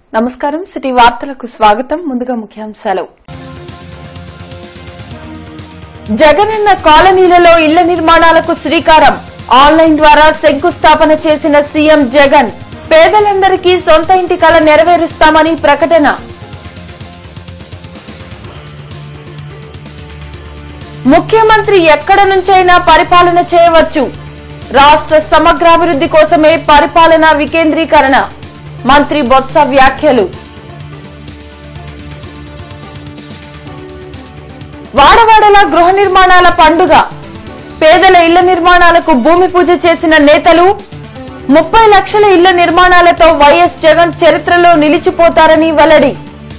నమస్కారం సిటీ వార్తలకు స్వాగతం ముందుగా ముఖ్యాంశాలు జగనన్న కాలనీలలో ఇళ్ల నిర్మాణాలకు శ్రీకారం ఆన్లైన్ ద్వారా శంకుస్థాపన చేసిన సీఎం జగన్ పేదలందరికీ సొంత ఇంటి కల నెరవేరుస్తామని ప్రకటన ముఖ్యమంత్రి ఎక్కడ నుంచైనా పరిపాలన చేయవచ్చు రాష్ట్ర సమగ్రాభివృద్ధి కోసమే పరిపాలన వికేంద్రీకరణ మంత్రి బొత్స వ్యాఖ్యలు వాడవాడల గృహ నిర్మాణాల పండుగ పేదల ఇళ్ల నిర్మాణాలకు భూమి పూజ చేసిన నేతలు ముప్పై లక్షల ఇళ్ల నిర్మాణాలతో వైఎస్ జగన్ చరిత్రలో నిలిచిపోతారని వెల్లడి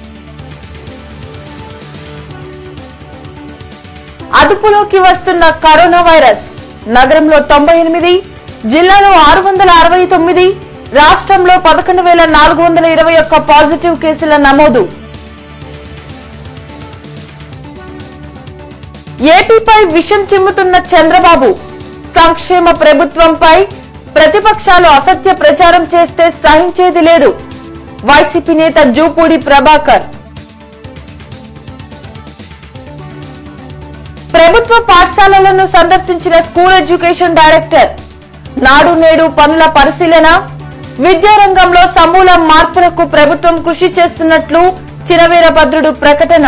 అదుపులోకి వస్తున్న కరోనా వైరస్ నగరంలో తొంభై ఎనిమిది జిల్లాలో ఆరు వందల అరవై తొమ్మిది రాష్ట్రంలో పదకొండు వేల నాలుగు వందల ఇరవై ఒక్క పాజిటివ్ కేసుల నమోదు ఏపీపై విషం చిమ్ముతున్న చంద్రబాబు సంక్షేమ ప్రభుత్వంపై ప్రతిపక్షాలు అసత్య ప్రచారం చేస్తే సహించేది లేదు వైసీపీ నేత జూపూడి ప్రభాకర్ ప్రభుత్వ పాఠశాలలను సందర్శించిన స్కూల్ ఎడ్యుకేషన్ డైరెక్టర్ నాడు నేడు పనుల పరిశీలన విద్యారంగంలో సమూల మార్పులకు ప్రభుత్వం కృషి చేస్తున్నట్లు చినవీరభద్రుడు ప్రకటన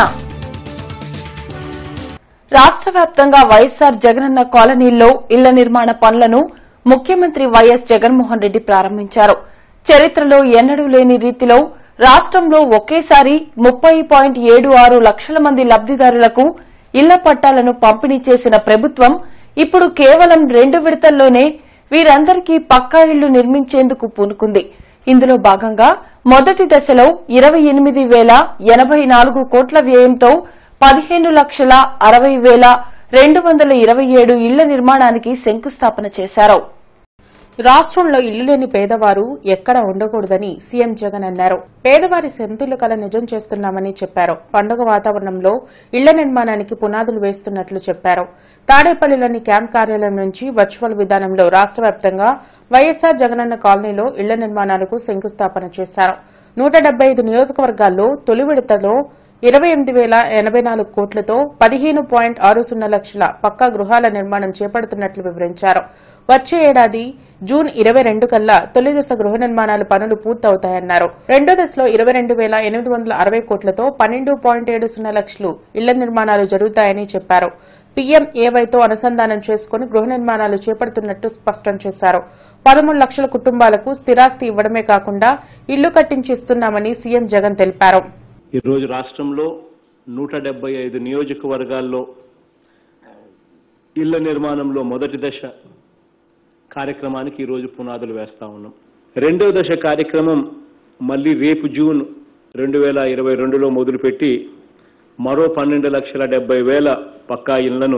రాష్ట్ర వ్యాప్తంగా వైఎస్సార్ జగనన్న కాలనీల్లో ఇళ్ల నిర్మాణ పనులను ముఖ్యమంత్రి వైఎస్ జగన్మోహన్ రెడ్డి ప్రారంభించారు చరిత్రలో ఎన్నడూ లేని రీతిలో రాష్ట్రంలో ఒకేసారి ముప్పై పాయింట్ ఏడు ఆరు లక్షల మంది లబ్దిదారులకు ఇళ్ల పట్టాలను పంపిణీ చేసిన ప్రభుత్వం ఇప్పుడు కేవలం రెండు విడతల్లోనే వీరందరికీ పక్కా ఇళ్లు నిర్మించేందుకు పూనుకుంది ఇందులో భాగంగా మొదటి దశలో ఇరవై ఎనిమిది వేల ఎనబై నాలుగు కోట్ల వ్యయంతో పదిహేను లక్షల అరవై వేల రెండు వందల ఇరవై ఏడు ఇళ్ల నిర్మాణానికి శంకుస్థాపన చేశారు రాష్ట్రంలో ఇల్లు లేని పేదవారు ఎక్కడ ఉండకూడదని సీఎం జగన్ అన్నారు పేదవారి సొంతుల కల నిజం చేస్తున్నామని చెప్పారు పండుగ వాతావరణంలో ఇళ్ల నిర్మాణానికి పునాదులు వేస్తున్నట్లు చెప్పారు తాడేపల్లిలోని క్యాంప్ కార్యాలయం నుంచి వర్చువల్ విధానంలో రాష్ట్ర వ్యాప్తంగా వైఎస్సార్ జగనన్న కాలనీలో ఇళ్ల నిర్మాణాలకు శంకుస్థాపన చేశారు నూట డెబ్బై ఐదు నియోజకవర్గాల్లో తొలి విడతలో ఇరవై ఎనిమిది వేల ఎనబై నాలుగు కోట్లతో పదిహేను పాయింట్ ఆరు సున్నా లక్షల పక్కా గృహాల నిర్మాణం చేపడుతున్నట్లు వివరించారు వచ్చే ఏడాది జూన్ ఇరవై రెండు కల్లా తొలి దశ గృహ నిర్మాణాల పనులు పూర్తవుతాయన్నారు రెండో దశలో ఇరవై రెండు వేల ఎనిమిది వందల అరవై కోట్లతో పన్నెండు పాయింట్ ఏడు సున్నా లక్షలు ఇళ్ల నిర్మాణాలు జరుగుతాయని చెప్పారు పీఎం ఏవైతో అనుసంధానం చేసుకుని గృహ నిర్మాణాలు చేపడుతున్నట్టు స్పష్టం చేశారు పదమూడు లక్షల కుటుంబాలకు స్థిరాస్తి ఇవ్వడమే కాకుండా ఇళ్లు కట్టించి ఇస్తున్నామని సీఎం జగన్ తెలిపారు ఈరోజు రాష్ట్రంలో నూట డెబ్బై ఐదు నియోజకవర్గాల్లో ఇళ్ల నిర్మాణంలో మొదటి దశ కార్యక్రమానికి ఈరోజు పునాదులు వేస్తా ఉన్నాం రెండవ దశ కార్యక్రమం మళ్ళీ రేపు జూన్ రెండు వేల ఇరవై రెండులో మొదలుపెట్టి మరో పన్నెండు లక్షల డెబ్బై వేల పక్కా ఇళ్లను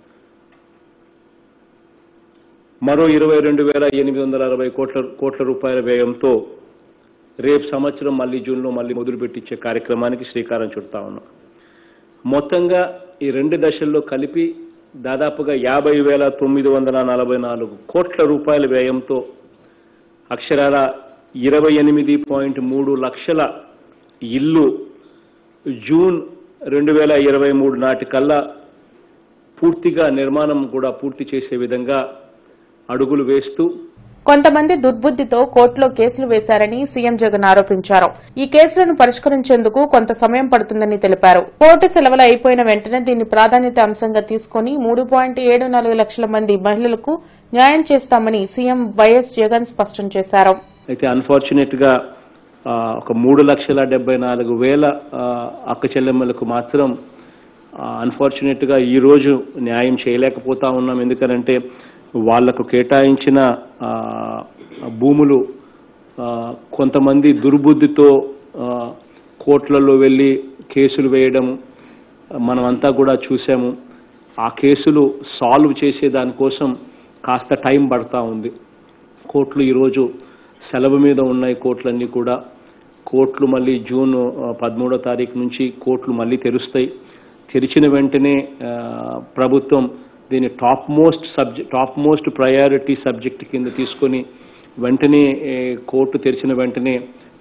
మరో ఇరవై రెండు వేల ఎనిమిది వందల అరవై కోట్ల కోట్ల రూపాయల వ్యయంతో రేపు సంవత్సరం మళ్ళీ జూన్లో మళ్ళీ మొదలు పెట్టించే కార్యక్రమానికి శ్రీకారం చుడతా ఉన్నాం మొత్తంగా ఈ రెండు దశల్లో కలిపి దాదాపుగా యాభై వేల తొమ్మిది వందల నలభై నాలుగు కోట్ల రూపాయల వ్యయంతో అక్షరాల ఇరవై ఎనిమిది పాయింట్ మూడు లక్షల ఇల్లు జూన్ రెండు వేల ఇరవై మూడు నాటికల్లా పూర్తిగా నిర్మాణం కూడా పూర్తి చేసే విధంగా అడుగులు వేస్తూ కొంతమంది దుర్బుద్దితో కోర్టులో కేసులు వేశారని సీఎం జగన్ ఆరోపించారు ఈ కేసులను పరిష్కరించేందుకు కొంత సమయం పడుతుందని తెలిపారు కోర్టు సెలవులు అయిపోయిన వెంటనే దీన్ని ప్రాధాన్యత అంశంగా తీసుకుని మూడు పాయింట్ ఏడు నాలుగు లక్షల మంది మహిళలకు న్యాయం చేస్తామని సీఎం వైఎస్ జగన్ స్పష్టం చేశారు అయితే అన్ఫార్చునేట్ గా ఆ, ఒక మూడు లక్షల డెబ్బై నాలుగు వేల ఆ, అక్క చెల్లెమ్మలకు మాత్రం అన్ఫార్చునేట్ గా ఈ రోజు న్యాయం చేయలేకపోతా ఉన్నాం ఎందుకనంటే వాళ్లకు కేటాయించిన ఆ, భూములు ఆ, కొంతమంది దుర్బుద్ధితో ఆ, కోర్టులలో వెళ్ళి కేసులు వేయడం మనమంతా కూడా చూసాము ఆ కేసులు సాల్వ్ చేసే దానికోసం కాస్త టైం పడతా ఉంది కోర్టులు ఈరోజు సెలవు మీద ఉన్నాయి కోర్టులన్నీ కూడా కోర్టులు మళ్ళీ జూన్ ఆ, పదమూడో తారీఖు నుంచి కోర్టులు మళ్ళీ తెరుస్తాయి తెరిచిన వెంటనే ఆ, ప్రభుత్వం దీన్ని top most subject top most priority subject కింద తీసుకొని వెంటనే ఏ, కోర్టు తెరిచిన వెంటనే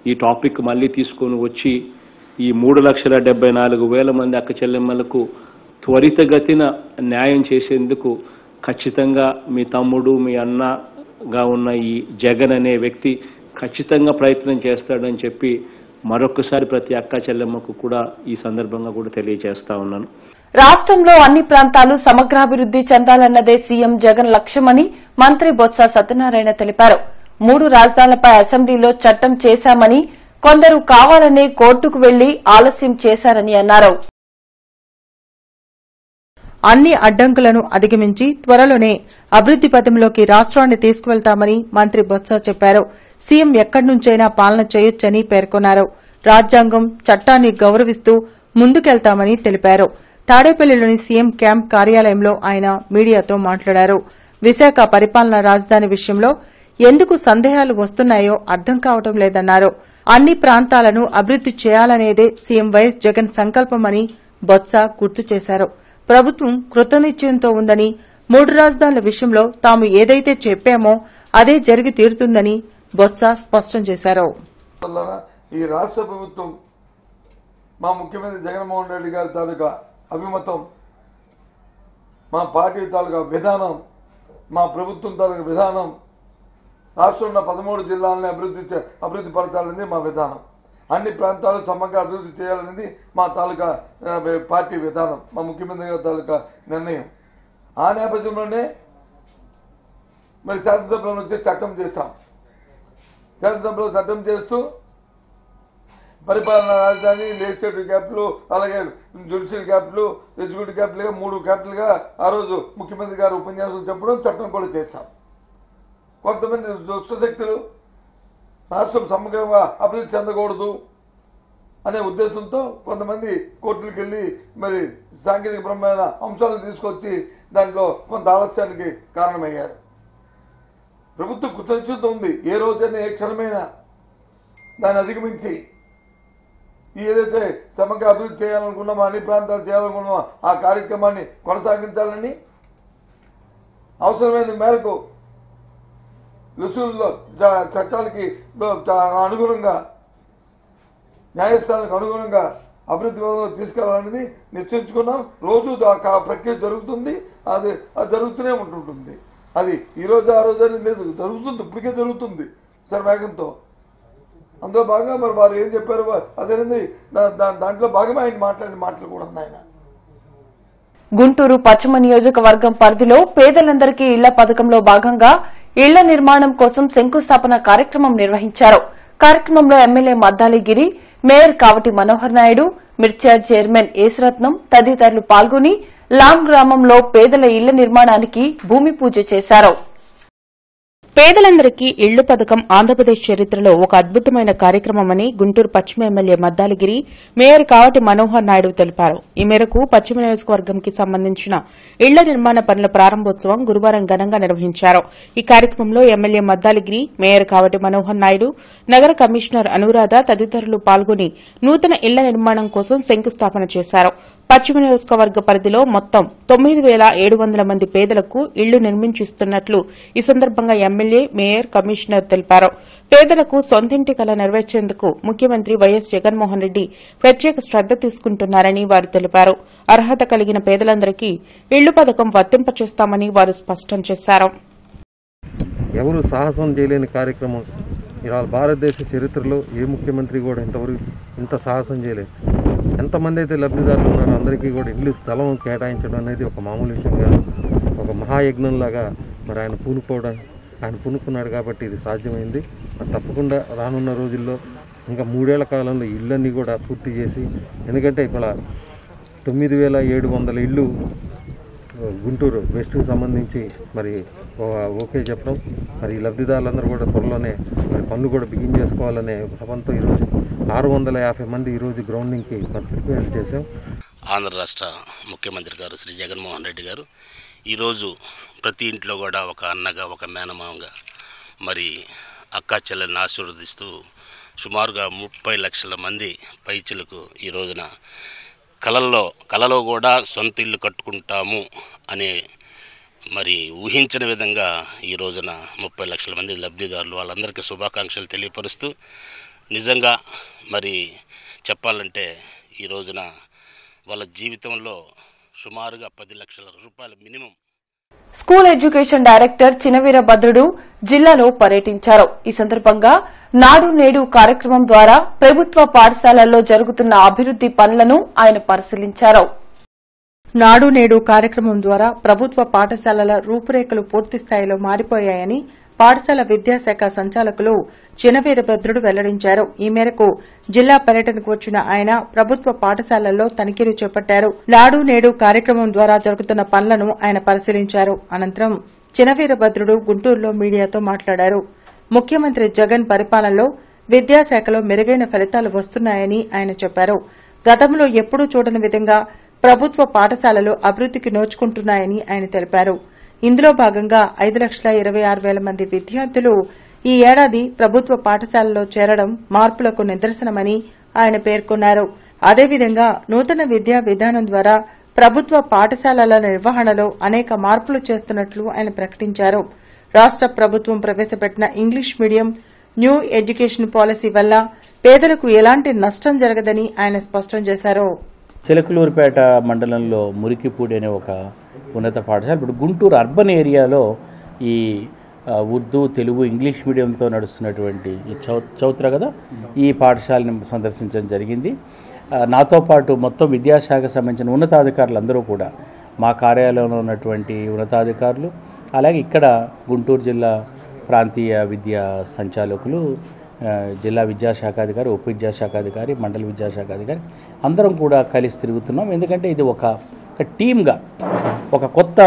ఈ టాపిక్ మళ్ళీ తీసుకొని వచ్చి ఈ మూడు లక్షల డెబ్బై నాలుగు వేల మంది అక్క చెల్లెమ్మలకు త్వరితగతిన న్యాయం చేసేందుకు ఖచ్చితంగా మీ తమ్ముడు మీ అన్నగా ఉన్న ఈ జగన్ అనే వ్యక్తి ఖచ్చితంగా ప్రయత్నం చేస్తాడని చెప్పి మరొకసారి ప్రతి అక్క చెల్లెమ్మకు కూడా ఈ సందర్భంగా కూడా తెలియజేస్తా ఉన్నాను రాష్ట్రంలో అన్ని ప్రాంతాలు సమగ్రాభివృద్ది చెందాలన్నదే సీఎం జగన్ లక్ష్యమని మంత్రి బొత్స సత్యనారాయణ తెలిపారు మూడు రాజధానులపై అసెంబ్లీలో చట్టం చేశామని కొందరు కావాలనే కోర్టుకు వెళ్లి ఆలస్యం చేశారని అన్నారు అన్ని అడ్డంకులను అధిగమించి త్వరలోనే అభివృద్ది పథంలోకి రాష్ట్రాన్ని తీసుకువెళ్తామని మంత్రి బొత్స చెప్పారు సీఎం ఎక్కడి నుంచైనా పాలన చేయొచ్చని పేర్కొన్నారు రాజ్యాంగం చట్టాన్ని గౌరవిస్తూ ముందుకెళ్తామని తెలిపారు తాడేపల్లిలోని సీఎం క్యాంప్ కార్యాలయంలో ఆయన మీడియాతో మాట్లాడారు విశాఖ పరిపాలనా రాజధాని విషయంలో ఎందుకు సందేహాలు వస్తున్నాయో అర్థం కావటం లేదన్నారు అన్ని ప్రాంతాలను అభివృద్ది చేయాలనేదే సీఎం వైఎస్ జగన్ సంకల్పమని బొత్స గుర్తు చేశారు ప్రభుత్వం కృతనిశ్చయంతో ఉందని మూడు రాజధానుల విషయంలో తాము ఏదైతే చెప్పామో అదే జరిగి తీరుతుందని బొత్స స్పష్టం చేశారు వల్ల ఈ రాష్ట్ర ప్రభుత్వం మా ముఖ్యమంత్రి జగన్మోహన్ రెడ్డి గారి తాలూకా అభిమతం మా పార్టీ తాలూకా విధానం మా ప్రభుత్వం తాలూకా విధానం రాష్ట్రంలో ఉన్న పదమూడు జిల్లాలని అభివృద్ధి చే- అభివృద్ధి పరచాలనేది మా విధానం అన్ని ప్రాంతాలు సమగ్ర అభివృద్ధి చేయాలనేది మా తాలూకా ఆ, పార్టీ విధానం మా ముఖ్యమంత్రి గారి తాలూకా నిర్ణయం ఆ నేపథ్యంలోనే మరి శాసనసభలో వచ్చే చట్టం చేశాం శాసనసభలో చట్టం చేస్తూ పరిపాలనా రాజధాని లెజిస్లేటివ్ క్యాపిటల్ అలాగే జ్యుడిషియల్ క్యాపిటల్ ఎగ్జిక్యూటివ్ క్యాపిటల్గా మూడు క్యాపిటల్గా ఆ రోజు ముఖ్యమంత్రి గారు ఉపన్యాసం చెప్పడం చట్టం కూడా చేశాం కొంతమంది దుష్టశక్తులు రాష్ట్రం సమగ్రంగా అభివృద్ధి చెందకూడదు అనే ఉద్దేశంతో కొంతమంది కోర్టులకు వెళ్ళి మరి సాంకేతికపరమైన అంశాలను తీసుకొచ్చి దాంట్లో కొంత ఆలస్యానికి కారణమయ్యారు ప్రభుత్వం కృతజ్ఞత ఉంది ఏ రోజైనా ఏ క్షణమైనా దాన్ని అధిగమించి ఈ ఏదైతే సమగ్ర అభివృద్ధి చేయాలనుకున్నామో అన్ని ప్రాంతాలు చేయాలనుకున్నామో ఆ కార్యక్రమాన్ని కొనసాగించాలని అవసరమైన మేరకు రుసుల్లో చ- చట్టాలకి దో- చ- అనుగుణంగా న్యాయస్థానాలకు అనుగుణంగా అభివృద్ధి పదంలో తీసుకెళ్లాలనేది నిశ్చయించుకున్నాం రోజు దా- ఆ ప్రక్రియ జరుగుతుంది అది అది జరుగుతూనే ఉంటుంటుంది అది ఈ రోజు ఆ రోజు అనేది లేదు జరుగుతుంది ఇప్పటికే జరుగుతుంది సార్ వేగంతో అందులో భాగంగా మరి వారు ఏం చెప్పారు అదేనంది దా- దా- దాంట్లో భాగమే ఆయన మాట్లాడిన మాటలు కూడా ఉన్నాయి ఆయన గుంటూరు పశ్చిమ నియోజకవర్గం పరిధిలో పేదలందరికీ ఇళ్ల పథకంలో భాగంగా ఇళ్ల నిర్మాణం కోసం శంకుస్థాపన కార్యక్రమం నిర్వహించారు కార్యక్రమంలో ఎమ్మెల్యే మద్దాలి గిరి మేయర్ కావటి మనోహర్ నాయుడు మిర్చార్ చైర్మన్ ఏసురత్నం తదితరులు పాల్గొని లాం గ్రామంలో పేదల ఇళ్ల నిర్మాణానికి భూమి పూజ చేశారు పేదలందరికీ ఇళ్లు పథకం ఆంధ్రప్రదేశ్ చరిత్రలో ఒక అద్భుతమైన కార్యక్రమమని గుంటూరు పశ్చిమ ఎమ్మెల్యే మద్దాలగిరి మేయర్ కావటి మనోహర్ నాయుడు తెలిపారు ఈ మేరకు పశ్చిమ నియోజకవర్గంకి సంబంధించిన ఇళ్ల నిర్మాణ పనుల ప్రారంభోత్సవం గురువారం ఘనంగా నిర్వహించారు ఈ కార్యక్రమంలో ఎమ్మెల్యే మద్దాలగిరి మేయర్ కావటి మనోహర్ నాయుడు నగర కమిషనర్ అనురాధ తదితరులు పాల్గొని నూతన ఇళ్ల నిర్మాణం కోసం శంకుస్థాపన చేశారు పశ్చిమ నియోజకవర్గ పరిధిలో మొత్తం తొమ్మిది వేల ఏడు వందల మంది పేదలకు ఇళ్లు నిర్మించిస్తున్నట్లు ఈ సందర్భంగా ఎమ్మెల్యే మేయర్ కమిషనర్ తెలిపారు పేదలకు సొంతింటి కల నెరవేర్చేందుకు ముఖ్యమంత్రి వైఎస్ జగన్మోహన్ రెడ్డి ప్రత్యేక శ్రద్ద తీసుకుంటున్నారని వారు తెలిపారు అర్హత కలిగిన పేదలందరికీ ఇళ్లు పథకం వర్తింపచేస్తామని వారు స్పష్టం చేశారు ఎవరు సాహసం చేయలేని కార్యక్రమం ఇవాళ భారతదేశ చరిత్రలో ఏ ముఖ్యమంత్రి కూడా ఇంతవరకు ఇంత సాహసం చేయలేదు ఎంతమంది అయితే లబ్ధిదారులు ఉన్నారో అందరికీ కూడా ఇల్లు స్థలం కేటాయించడం అనేది ఒక మామూలు విషయం కాదు ఒక మహాయజ్ఞంలాగా మరి ఆయన పూనుకోవడం ఆయన పూనుకున్నాడు కాబట్టి ఇది సాధ్యమైంది మరి తప్పకుండా రానున్న రోజుల్లో ఇంకా మూడేళ్ల కాలంలో ఈ ఇళ్ళన్నీ కూడా పూర్తి చేసి ఎందుకంటే ఇక్కడ తొమ్మిది వేల ఏడు వందల ఇళ్ళు గుంటూరు వెస్ట్కి సంబంధించి మరి ఓ- ఓకే చెప్పడం మరి ఈ లబ్ధిదారులందరూ కూడా త్వరలోనే మరి పనులు కూడా బిగిన్ చేసుకోవాలనే భావంతో ఈరోజు ఆరు వందల యాభై మంది ఈరోజు గ్రౌండింగ్కి మరి ప్రిపేర్ చేశాం ఆంధ్ర రాష్ట్ర ముఖ్యమంత్రి గారు శ్రీ జగన్మోహన్ రెడ్డి గారు ఈరోజు ప్రతి ఇంట్లో కూడా ఒక అన్నగా ఒక మేనమామగా మరి అక్కా చెల్లెల్ని ఆశీర్వదిస్తూ సుమారుగా ముప్పై లక్షల మంది పైచులకు ఈ రోజున కలల్లో కలలో కూడా సొంత ఇల్లు కట్టుకుంటాము అనే మరి ఊహించిన విధంగా ఈ రోజున ముప్పై లక్షల మంది లబ్ధిదారులు వాళ్ళందరికీ శుభాకాంక్షలు తెలియపరుస్తూ నిజంగా మరి చెప్పాలంటే ఈ రోజున వాళ్ళ జీవితంలో సుమారుగా పది లక్షల రూపాయల minimum school education director Chinaveera Bhadrudu జిల్లాలో పర్యటించారు ఈ సందర్భంగా నాడు నేడు కార్యక్రమం ద్వారా ప్రభుత్వ పాఠశాలల్లో జరుగుతున్న అభివృద్ది పనులను ఆయన పరిశీలించారు నాడు నేడు కార్యక్రమం ద్వారా ప్రభుత్వ పాఠశాలల రూపురేఖలు పూర్తి స్థాయిలో మారిపోయాయని పాఠశాల విద్యాశాఖ సంచాలకులు చినవీరభద్రుడు వెల్లడించారు ఈ మేరకు జిల్లా పర్యటనకు వచ్చిన ఆయన ప్రభుత్వ పాఠశాలల్లో తనిఖీలు చేపట్టారు నాడు నేడు కార్యక్రమం ద్వారా జరుగుతున్న పనులను ఆయన పరిశీలించారు అనంతరం చినవీరభద్రుడు గుంటూరులో మీడియాతో మాట్లాడారు ముఖ్యమంత్రి జగన్ పరిపాలనలో విద్యాశాఖలో మెరుగైన ఫలితాలు వస్తున్నాయని ఆయన చెప్పారు గతంలో ఎప్పుడూ చూడని విధంగా ప్రభుత్వ పాఠశాలలు అభివృద్దికి నోచుకుంటున్నాయని ఆయన తెలిపారు ఇందులో భాగంగా ఐదు లక్షల ఇరవై ఆరు వేల మంది విద్యార్థులు ఈ ఏడాది ప్రభుత్వ పాఠశాలలో చేరడం మార్పులకు నిదర్శనమని ఆయన పేర్కొన్నారు అదేవిధంగా నూతన విద్యా విధానం ద్వారా ప్రభుత్వ పాఠశాలల నిర్వహణలో అనేక మార్పులు చేస్తున్నట్లు ఆయన ప్రకటించారు రాష్ట ప్రభుత్వం ప్రవేశపెట్టిన English medium new education policy వల్ల పేదలకు ఎలాంటి నష్టం జరగదని ఆయన స్పష్టం చేశారు చిలకలూరుపేట మండలంలో మురికిపూడి అనే ఒక ఉన్నత పాఠశాల ఇప్పుడు గుంటూరు అర్బన్ ఏరియాలో ఈ ఆ, ఉర్దూ తెలుగు ఇంగ్లీష్ మీడియంతో నడుస్తున్నటువంటి ఈ చౌ చౌత్ర కదా ఈ పాఠశాలని సందర్శించడం జరిగింది ఆ, నాతో పాటు మొత్తం విద్యాశాఖ సంబంధించిన ఉన్నతాధికారులు అందరూ కూడా మా కార్యాలయంలో ఉన్నటువంటి ఉన్నతాధికారులు అలాగే ఇక్కడ గుంటూరు జిల్లా ప్రాంతీయ విద్యా సంచాలకులు ఆ, జిల్లా విద్యాశాఖాధికారి ఉప విద్యాశాఖాధికారి మండల విద్యాశాఖాధికారి అందరం కూడా కలిసి తిరుగుతున్నాం ఎందుకంటే ఇది ఒక ఒక టీమ్గా ఒక కొత్త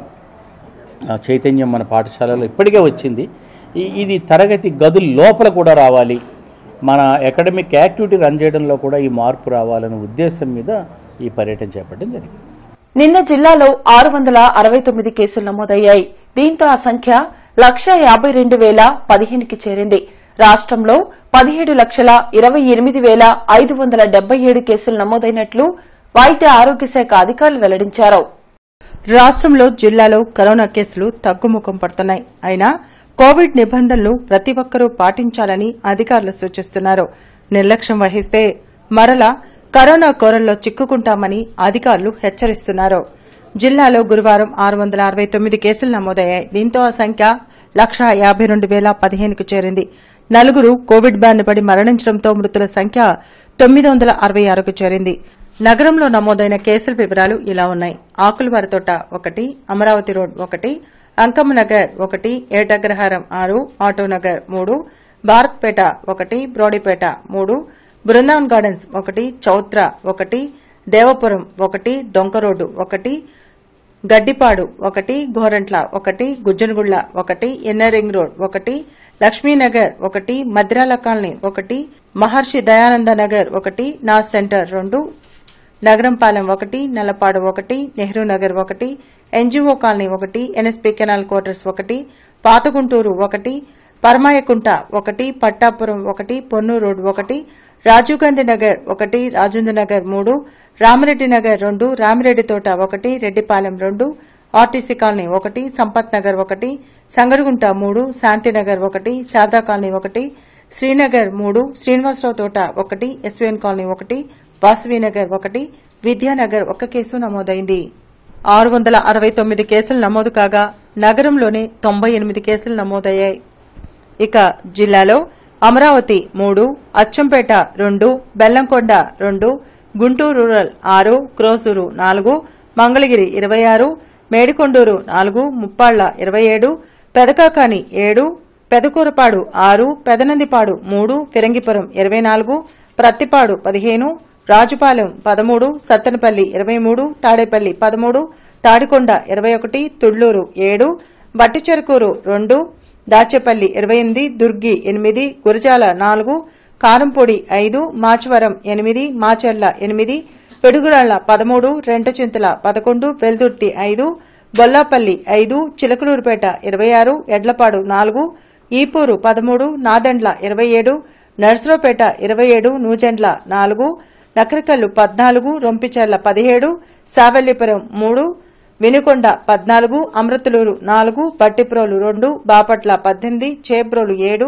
ఆ, చైతన్యం మన పాఠశాలలో ఇప్పటికే వచ్చింది ఈ- ఇది తరగతి గదుల లోపల కూడా రావాలి మన అకాడమిక్ యాక్టివిటీ రన్ చేయడంలో కూడా ఈ మార్పు రావాలనే ఉద్దేశం మీద ఈ పర్యటన చేపట్టడం జరిగింది నిన్న జిల్లాలో ఆరు వందల అరవై తొమ్మిది కేసులు నమోదయ్యాయి దీంతో ఆ సంఖ్య లక్ష యాబై రెండు వేల పదిహేనుకి చేరింది రాష్టంలో పదిహేడు లక్షల ఇరవై ఎనిమిది వేల ఐదు వందల డెబ్బై ఏడు కేసులు నమోదైనట్లు వైద్య ఆరోగ్య శాఖ అధికారులు వెల్లడించారు రాష్ట్రంలో జిల్లాలో కరోనా కేసులు తగ్గుముఖం పడుతున్నాయి అయినా కోవిడ్ నిబంధనలు ప్రతి ఒక్కరూ పాటించాలని అధికారులు సూచిస్తున్నారు నిర్లక్ష్యం వహిస్తే మరలా కరోనా కోరల్లో చిక్కుకుంటామని అధికారులు హెచ్చరిస్తున్నారు జిల్లాలో గురువారం ఆరు వందల అరవై తొమ్మిది కేసులు నమోదయ్యాయి దీంతో ఆ సంఖ్య లక్ష యాబై రెండు వేల పదిహేనుకు చేరింది నలుగురు కోవిడ్ బారిన పడి మరణించడంతో మృతుల సంఖ్య తొమ్మిది వందల అరవై ఆరుకు చేరింది నగరంలో నమోదైన కేసుల వివరాలు ఇలా ఉన్నాయి ఆకులవారితోట ఒకటి అమరావతి రోడ్ ఒకటి అంకమ్మ నగర్ ఒకటి ఏటగ్రహారం ఆరు ఆటోనగర్ మూడు భారత్పేట ఒకటి బ్రోడీపేట మూడు బృందావన్ గార్డెన్స్ ఒకటి చౌత్ర ఒకటి దేవపురం ఒకటి డొంక రోడ్డు ఒకటి గడ్డిపాడు ఒకటి గోరంట్ల ఒకటి గుజ్జనగుళ్ల ఒకటి ఎన్నరింగ్ రోడ్ ఒకటి లక్ష్మీనగర్ ఒకటి మద్రాల కాలనీ ఒకటి మహర్షి దయానంద నగర్ ఒకటి నాస్ సెంటర్ రెండు నగరంపాలెం ఒకటి నల్లపాడు ఒకటి నెహ్రూ నగర్ ఒకటి ఎన్జీఓ కాలనీ ఒకటి ఎన్ఎస్పీ కెనాల్ క్వార్టర్స్ ఒకటి పాతగుంటూరు ఒకటి పరమాయకుంట ఒకటి పట్టాపురం ఒకటి పొన్నూరు రోడ్ ఒకటి రాజీవ్ గాంధీ నగర్ ఒకటి రాజేంద్ర నగర్ మూడు రామిరెడ్డి నగర్ రెండు రామిరెడ్డి తోట ఒకటి రెడ్డిపాలెం రెండు ఆర్టీసీ కాలనీ ఒకటి సంపత్ నగర్ ఒకటి సంగడిగుంట మూడు శాంతినగర్ ఒకటి శారదా కాలనీ ఒకటి శ్రీనగర్ మూడు శ్రీనివాసరావు తోట ఒకటి ఎస్వీఎన్ కాలనీ ఒకటి వాసవీనగర్ ఒకటి విద్యానగర్ ఒక కేసు నమోదైంది ఆరు వందల అరవై తొమ్మిది కేసులు నమోదు కాగా నగరంలోనే తొంభై ఎనిమిది కేసులు నమోదయ్యాయి ఇక జిల్లాలో అమరావతి మూడు అచ్చంపేట రెండు బెల్లంకొండ రెండు గుంటూరు రూరల్ ఆరు క్రోసూరు నాలుగు మంగళగిరి ఇరవై ఆరు మేడికొండూరు నాలుగు ముప్పాళ్ల ఇరవై ఏడు పెదకాకాని ఏడు పెదకూరపాడు ఆరు పెదనందిపాడు మూడు ఫిరంగిపురం ఇరవై నాలుగు ప్రత్తిపాడు పదిహేను రాజుపాలెం పదమూడు సత్తెనపల్లి ఇరవై మూడు తాడేపల్లి పదమూడు తాడికొండ ఇరవై ఒకటి తుళ్లూరు ఏడు బట్టిచెరుకూరు రెండు దాచేపల్లి ఇరవై ఎనిమిది దుర్గి ఎనిమిది గురజాల నాలుగు కారంపొడి ఐదు మాచవరం ఎనిమిది మాచెర్ల ఎనిమిది పిడుగురాళ్ల పదమూడు రెంటచింతల పదకొండు వెల్దుర్తి ఐదు బొల్లాపల్లి ఐదు చిలకలూరుపేట ఇరవై ఆరు ఎడ్లపాడు నాలుగు ఈపూరు పదమూడు నాదెండ్ల ఇరవై ఏడు నర్సరావుపేట ఇరవై ఏడు నూజెండ్ల నాలుగు నకరికల్లు పద్నాలుగు రొంపిచెర్ల పదిహేడు సావల్లిపురం మూడు వినుకొండ పద్నాలుగు అమృతలూరు నాలుగు పట్టిప్రోలు రెండు బాపట్ల పద్దెనిమిది చేబ్రోలు ఏడు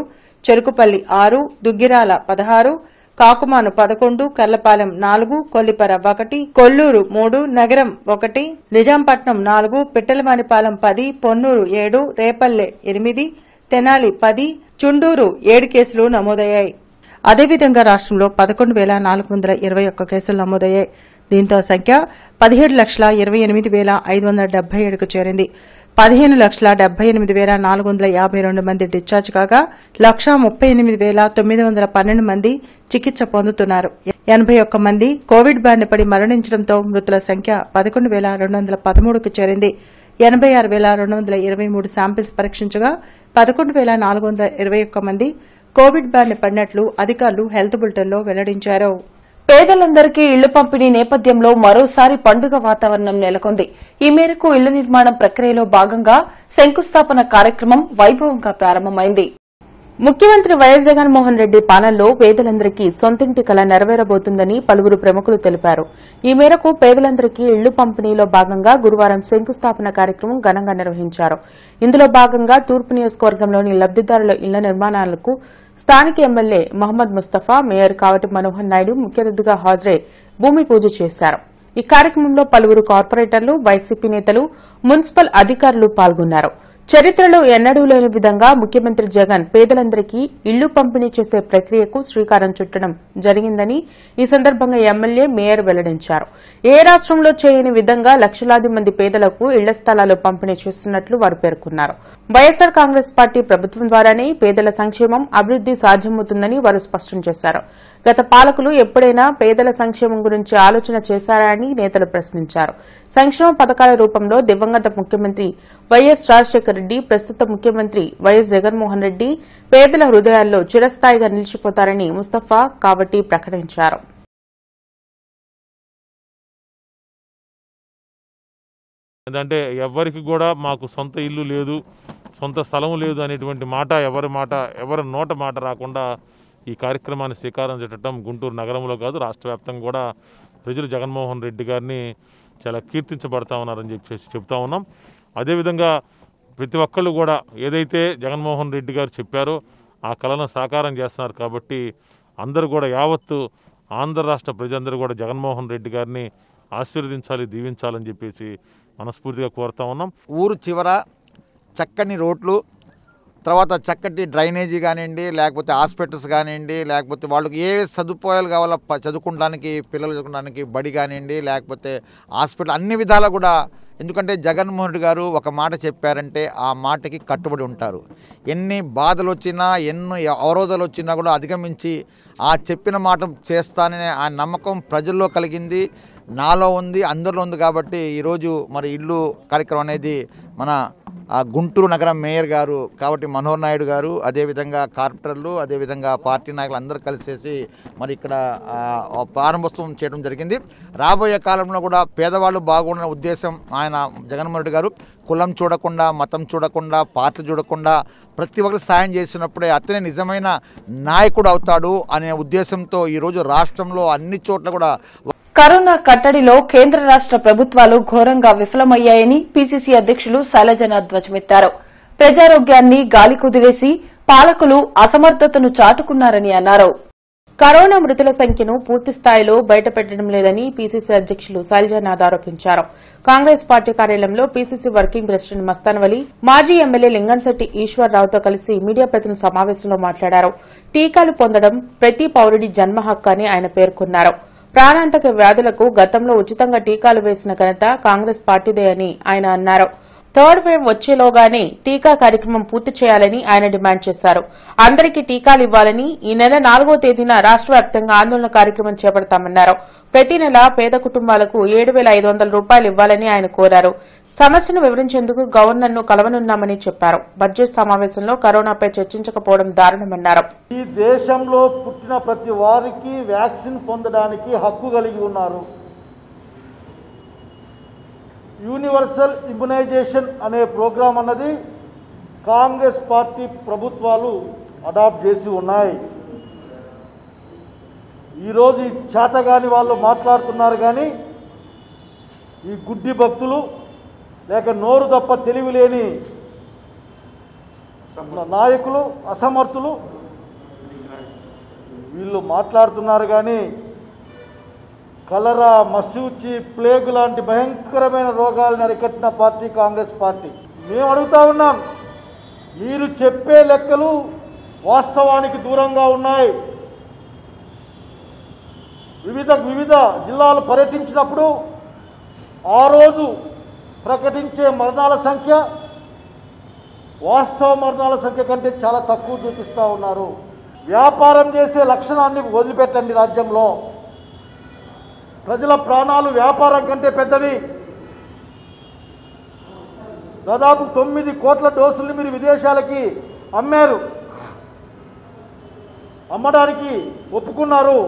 చెరుకుపల్లి ఆరు దుగ్గిరాల పదహారు కాకుమాను పదకొండు కర్లపాలెం నాలుగు కొల్లిపర ఒకటి కొల్లూరు మూడు నగరం ఒకటి నిజాంపట్నం నాలుగు పిట్టలవానిపాలెం పది పొన్నూరు ఏడు రేపల్లె ఎనిమిది తెనాలి పది చుండూరు ఏడు కేసులు నమోదయ్యాయి అదేవిధంగా రాష్ట్రంలో పదకొండు వేల నాలుగు వందల ఇరవై ఒక్క కేసులు నమోదయ్యాయి దీంతో సంఖ్య పదిహేడు లక్షల ఇరవై ఎనిమిది వేల ఐదు వందల డెబ్బై ఏడుకు చేరింది పదిహేను లక్షల డెబ్బై ఎనిమిది వేల నాలుగు వందల యాభై రెండు మంది డిశ్చార్జ్ కాగా లక్షా ముప్పై ఎనిమిది వేల తొమ్మిది వందల పన్నెండు మంది చికిత్స పొందుతున్నారు ఎనభై ఒక్క మంది కోవిడ్ బారిన పడి మరణించడంతో మృతుల సంఖ్య పదకొండు వేల రెండు వందల పదమూడుకు చేరింది ఎనభై ఆరు వేల రెండు వందల ఇరవై మూడు శాంపిల్స్ పరీక్షించగా పదకొండు వేల నాలుగు వందల ఇరవై ఒక్క మంది కోవిడ్ బారిన పడినట్లు అధికారులు హెల్త్ బులెటిన్లో వెల్లడించారు పేదలందరికీ ఇళ్లు పంపిణీ నేపథ్యంలో మరోసారి పండుగ వాతావరణం నెలకొంది ఈ మేరకు ఇళ్ల నిర్మాణం ప్రక్రియలో భాగంగా శంకుస్థాపన కార్యక్రమం వైభవంగా ప్రారంభమైంది ముఖ్యమంత్రి వైఎస్ జగన్మోహన్ రెడ్డి పాలనలో పేదలందరికీ సొంతింటి కల నెరవేరబోతుందని పలువురు ప్రముఖులు తెలిపారు ఈ మేరకు పేదలందరికీ ఇళ్లు పంపిణీలో భాగంగా గురువారం శంకుస్థాపన కార్యక్రమం ఘనంగా నిర్వహించారు ఇందులో భాగంగా తూర్పు నియోజకవర్గంలోని లబ్దిదారుల ఇళ్ల నిర్మాణాలకు స్థానిక ఎమ్మెల్యే మహమ్మద్ ముస్తఫా మేయర్ కావటి మనోహర్ నాయుడు ముఖ్య అతిథిగా హాజరై భూమి పూజ చేశారు ఈ కార్యక్రమంలో పలువురు కార్పొరేటర్లు వైసీపీ నేతలు మున్సిపల్ అధికారులు పాల్గొన్నారు చరిత్రలో ఎన్నడూ లేని విధంగా ముఖ్యమంత్రి జగన్ పేదలందరికీ ఇళ్లు పంపిణీ చేసే ప్రక్రియకు శ్రీకారం చుట్టడం జరిగిందని ఈ సందర్భంగా ఎమ్మెల్యే మేయర్ వెల్లడించారు ఏ రాష్ట్రంలో చేయని విధంగా లక్షలాది మంది పేదలకు ఇళ్ల స్థలాలు పంపిణీ చేస్తున్నట్లు వారు పేర్కొన్నారు వైఎస్సార్ కాంగ్రెస్ పార్టీ ప్రభుత్వం ద్వారానే పేదల సంక్షేమం అభివృద్ది సాధ్యమవుతుందని వారు స్పష్టం చేశారు గత పాలకులు ఎప్పుడైనా పేదల సంక్షేమం గురించి ఆలోచన చేశారా అని నేతలు ప్రశ్నించారు సంక్షేమ పథకాల రూపంలో దివంగత ముఖ్యమంత్రి వైఎస్ రాజశేఖర రెడ్డి ప్రస్తుత ముఖ్యమంత్రి వైఎస్ జగన్మోహన్ రెడ్డి పేదల హృదయాల్లో చిరస్థాయిగా నిలిచిపోతారని ముస్తఫా కావటి ప్రకటించారు ఏంటంటే ఎవరికి కూడా మాకు సొంత ఇల్లు లేదు సొంత స్థలం లేదు అనేటువంటి మాట ఎవరి మాట ఎవరి నోట మాట రాకుండా ఈ కార్యక్రమాన్ని శ్రీకారం చుట్టడం గుంటూరు నగరంలో కాదు రాష్ట్ర వ్యాప్తంగా కూడా ప్రజలు జగన్మోహన్ రెడ్డి గారిని చాలా కీర్తించబడతా ఉన్నారని చెప్పేసి చెప్తా ఉన్నాం అదేవిధంగా ప్రతి ఒక్కళ్ళు కూడా ఏదైతే జగన్మోహన్ రెడ్డి గారు చెప్పారో ఆ కళను సాకారం చేస్తున్నారు కాబట్టి అందరూ కూడా యావత్తు ఆంధ్ర రాష్ట్ర ప్రజలందరూ కూడా జగన్మోహన్ రెడ్డి గారిని ఆశీర్వదించాలి దీవించాలని చెప్పేసి మనస్ఫూర్తిగా కోరుతా ఉన్నాం ఊరు చివర చక్కని రోడ్లు తర్వాత చక్కటి డ్రైనేజీ కానివ్వండి లేకపోతే హాస్పిటల్స్ కానివ్వండి లేకపోతే వాళ్ళకి ఏ సదుపాయాలు కావాలో ప- చదువుకోవడానికి పిల్లలు చదువుకోవడానికి బడి కానివ్వండి లేకపోతే హాస్పిటల్ అన్ని విధాలా కూడా ఎందుకంటే జగన్మోహన్ రెడ్డి గారు ఒక మాట చెప్పారంటే ఆ మాటకి కట్టుబడి ఉంటారు ఎన్ని బాధలు వచ్చినా ఎన్ని అవరోధాలు వచ్చినా కూడా అధిగమించి ఆ చెప్పిన మాట చేస్తాననే ఆ నమ్మకం ప్రజల్లో కలిగింది నాలో ఉంది అందరిలో ఉంది కాబట్టి ఈరోజు మరి ఇల్లు కార్యక్రమం అనేది మన ఆ గుంటూరు నగరం మేయర్ గారు కాబట్టి మనోహర్ నాయుడు గారు అదేవిధంగా కార్పొరేటర్లు అదేవిధంగా పార్టీ నాయకులు అందరూ కలిసేసి మరి ఇక్కడ ఆ, ఆ ప్రారంభోత్సవం చేయడం జరిగింది రాబోయే కాలంలో కూడా పేదవాళ్ళు బాగుండనే ఉద్దేశం ఆయన జగన్మోహన్ రెడ్డి గారు కులం చూడకుండా మతం చూడకుండా పార్టీ చూడకుండా ప్రతి ఒక్కరు సాయం చేసినప్పుడే అతనే నిజమైన నాయకుడు అవుతాడు అనే ఉద్దేశంతో ఈరోజు రాష్ట్రంలో అన్ని చోట్ల కూడా కరోనా కట్టడిలో కేంద్ర రాష్ట ప్రభుత్వాలు ఘోరంగా విఫలమయ్యాయని పీసీసీ అధ్యక్షులు శైలజనాథ్ ధ్వజమెత్తారు ప్రజారోగ్యాన్ని గాలి కుదిరేసి పాలకులు అసమర్థతను చాటుకున్నారని అన్నారు కరోనా మృతుల సంఖ్యను పూర్తి స్థాయిలో బయటపెట్టడం లేదని పీసీసీ అధ్యక్షులు శైలజానాథ్ ఆరోపించారు కాంగ్రెస్ పార్టీ కార్యాలయంలో పీసీసీ వర్కింగ్ ప్రెసిడెంట్ మస్తానవలి మాజీ ఎమ్మెల్యే లింగంశెట్టి ఈశ్వర్రావుతో కలిసి మీడియా ప్రతినిధి సమావేశంలో మాట్లాడారు టీకాలు పొందడం ప్రతి పౌరుడి జన్మ హక్కు అని ఆయన పేర్కొన్నారు ప్రాణాంతక వ్యాధులకు గతంలో ఉచితంగా టీకాలు వేసిన ఘనత కాంగ్రెస్ పార్టీదే అని ఆయన అన్నారు థర్డ్ వేవ్ వచ్చేలోగానే టీకా కార్యక్రమం పూర్తి చేయాలని ఆయన డిమాండ్ చేశారు అందరికీ టీకాలు ఇవ్వాలని ఈ నెల నాలుగో తేదీన రాష్ట్ర వ్యాప్తంగా ఆందోళన కార్యక్రమం చేపడతామన్నారు ప్రతి నెల పేద కుటుంబాలకు ఏడు వేల ఐదు వందల రూపాయలు ఇవ్వాలని ఆయన కోరారు సమస్యను వివరించేందుకు గవర్నర్ను కలవనున్నామని చెప్పారు బడ్జెట్ సమావేశంలో కరోనాపై చర్చించకపోవడం దారుణమన్నారు ఈ దేశంలో పుట్టిన ప్రతి వారికి వ్యాక్సిన్ పొందడానికి హక్కు కలిగి ఉన్నారు యూనివర్సల్ ఇమ్యునైజేషన్ అనే ప్రోగ్రాం అన్నది కాంగ్రెస్ పార్టీ ప్రభుత్వాలు అడాప్ట్ చేసి ఉన్నాయి ఈరోజు ఈ చేతగాని వాళ్ళు మాట్లాడుతున్నారు కానీ ఈ గుడ్డి భక్తులు లేక నోరు తప్ప తెలివి లేని నాయకులు అసమర్థులు వీళ్ళు మాట్లాడుతున్నారు కానీ కలరా మసూచి ప్లేగ్ లాంటి భయంకరమైన రోగాలను అరికట్టిన పార్టీ కాంగ్రెస్ పార్టీ మేము అడుగుతా ఉన్నాం మీరు చెప్పే లెక్కలు వాస్తవానికి దూరంగా ఉన్నాయి వివిధ వివిధ జిల్లాలు పర్యటించినప్పుడు ఆ రోజు ప్రకటించే మరణాల సంఖ్య వాస్తవ మరణాల సంఖ్య కంటే చాలా తక్కువ చూపిస్తూ ఉన్నారు వ్యాపారం చేసే లక్షణాన్ని వదిలిపెట్టండి రాజ్యంలో ప్రజల ప్రాణాలు వ్యాపారం కంటే పెద్దవి దాదాపు తొమ్మిది కోట్ల డోసుల్ని మీరు విదేశాలకి అమ్మారు అమ్మడానికి ఒప్పుకున్నారు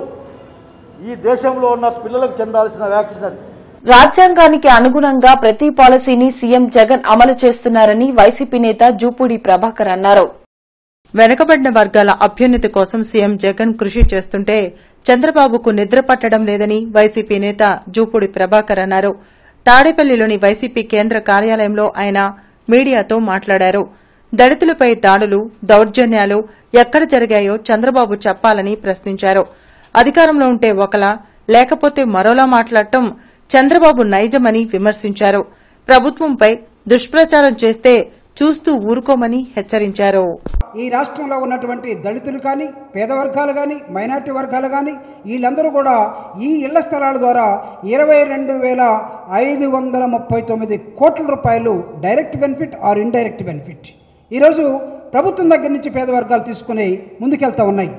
ఈ దేశంలో ఉన్న పిల్లలకు చెందాల్సిన వ్యాక్సిన్ అది రాజ్యాంగానికి అనుగుణంగా ప్రతి పాలసీని సీఎం జగన్ అమలు చేస్తున్నారని వైసీపీ నేత జూపూడి ప్రభాకర్ అన్నారు వెనుకబడిన వర్గాల అభ్యున్నతి కోసం సీఎం జగన్ కృషి చేస్తుంటే చంద్రబాబుకు నిద్ర పట్టడం లేదని వైసీపీ నేత జూపూడి ప్రభాకర్ అన్నారు తాడేపల్లిలోని వైసీపీ కేంద్ర కార్యాలయంలో ఆయన మీడియాతో మాట్లాడారు దళితులపై దాడులు దౌర్జన్యాలు ఎక్కడ జరిగాయో చంద్రబాబు చెప్పాలని ప్రశ్నించారు అధికారంలో ఉంటే ఒకలా లేకపోతే మరోలా మాట్లాడటం చంద్రబాబు నైజమని విమర్శించారు ప్రభుత్వంపై దుష్ప్రచారం చేస్తే చూస్తూ ఊరుకోమని హెచ్చరించారు ఈ రాష్ట్రంలో ఉన్నటువంటి దళితులు కానీ పేద వర్గాలు కానీ మైనార్టీ వర్గాలు కానీ వీళ్ళందరూ కూడా ఈ ఇళ్ల స్థలాల ద్వారా ఇరవై రెండు వేల ఐదు వందల ముప్పై తొమ్మిది కోట్ల రూపాయలు direct benefit or indirect benefit ఈరోజు ప్రభుత్వం దగ్గర నుంచి పేద వర్గాలు తీసుకుని ముందుకెళ్తా ఉన్నాయి